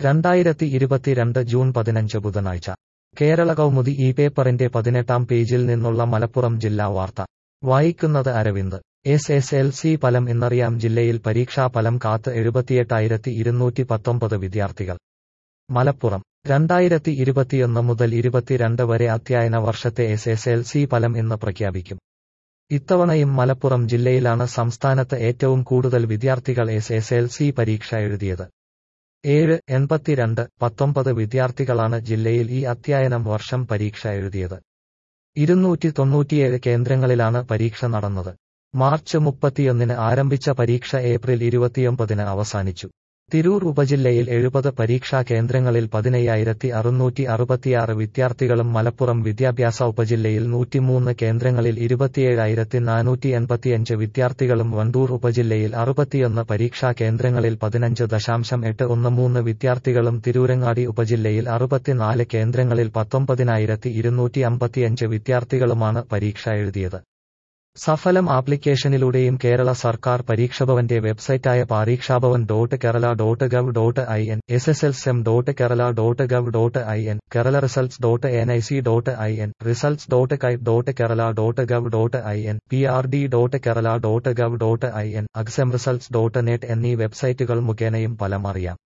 രണ്ടായിരത്തി ഇരുപത്തിരണ്ട് ജൂൺ പതിനഞ്ച് ബുധനാഴ്ച കേരള കൗമുദി ഈ പേപ്പറിന്റെ പതിനെട്ടാം പേജിൽ നിന്നുള്ള മലപ്പുറം ജില്ലാ വാർത്ത വായിക്കുന്നത് Aravind S S L C ഫലം ഇന്നറിയാം ജില്ലയിൽ പരീക്ഷാ ഫലം കാത്ത് എഴുപത്തിയെട്ടായിരത്തി ഇരുന്നൂറ്റി പത്തൊമ്പത് വിദ്യാർത്ഥികൾ മലപ്പുറം രണ്ടായിരത്തി ഇരുപത്തിയൊന്ന് മുതൽ ഇരുപത്തിരണ്ട് വരെ അധ്യയന വർഷത്തെ എസ് എസ് എൽ സി ഫലം ഇന്ന് പ്രഖ്യാപിക്കും ഇത്തവണയും മലപ്പുറം ജില്ലയിലാണ് സംസ്ഥാനത്ത് ഏറ്റവും കൂടുതൽ വിദ്യാർത്ഥികൾ എസ് എസ് എൽ സി പരീക്ഷ എഴുതിയത് ഏഴ് എൺപത്തിരണ്ട് പത്തൊമ്പത് വിദ്യാർത്ഥികളാണ് ജില്ലയിൽ ഈ അധ്യയനം വർഷം പരീക്ഷ എഴുതിയത് ഇരുന്നൂറ്റി തൊണ്ണൂറ്റിയേഴ് കേന്ദ്രങ്ങളിലാണ് പരീക്ഷ നടന്നത് മാർച്ച് മുപ്പത്തിയൊന്നിന് ആരംഭിച്ച പരീക്ഷ ഏപ്രിൽ ഇരുപത്തിയൊമ്പതിന് അവസാനിച്ചു തിരൂർ ഉപജില്ലയിൽ എഴുപത് പരീക്ഷാ കേന്ദ്രങ്ങളിൽ പതിനയ്യായിരത്തി അറുന്നൂറ്റി അറുപത്തിയാറ് വിദ്യാർത്ഥികളും മലപ്പുറം വിദ്യാഭ്യാസ ഉപജില്ലയിൽ നൂറ്റിമൂന്ന് കേന്ദ്രങ്ങളിൽ ഇരുപത്തിയേഴായിരത്തി നാനൂറ്റി എൺപത്തിയഞ്ച് വിദ്യാർത്ഥികളും വണ്ടൂർ ഉപജില്ലയിൽ അറുപത്തിയൊന്ന് പരീക്ഷാ കേന്ദ്രങ്ങളിൽ പതിനഞ്ച് ദശാംശം എട്ട് ഒന്ന് മൂന്ന് വിദ്യാർത്ഥികളും തിരൂരങ്ങാടി ഉപജില്ലയിൽ അറുപത്തിനാല് കേന്ദ്രങ്ങളിൽ പത്തൊമ്പതിനായിരത്തി ഇരുന്നൂറ്റി അമ്പത്തിയഞ്ച് വിദ്യാർത്ഥികളുമാണ് പരീക്ഷ എഴുതിയത് സഫലം ആപ്ലിക്കേഷനിലൂടെയും കേരള സർക്കാർ പരീക്ഷഭവന്റെ വെബ്സൈറ്റായ Pareekshabhavan dot Kerala dot gov dot I N S S L sem dot Kerala dot gov dot I N Kerala results dot N I C dot I N results dot kite dot Kerala dot gov dot I N P R D dot Kerala dot gov dot I N exam results dot net എന്നീ വെബ്സൈറ്റുകൾ മുഖേനയും ഫലം അറിയാം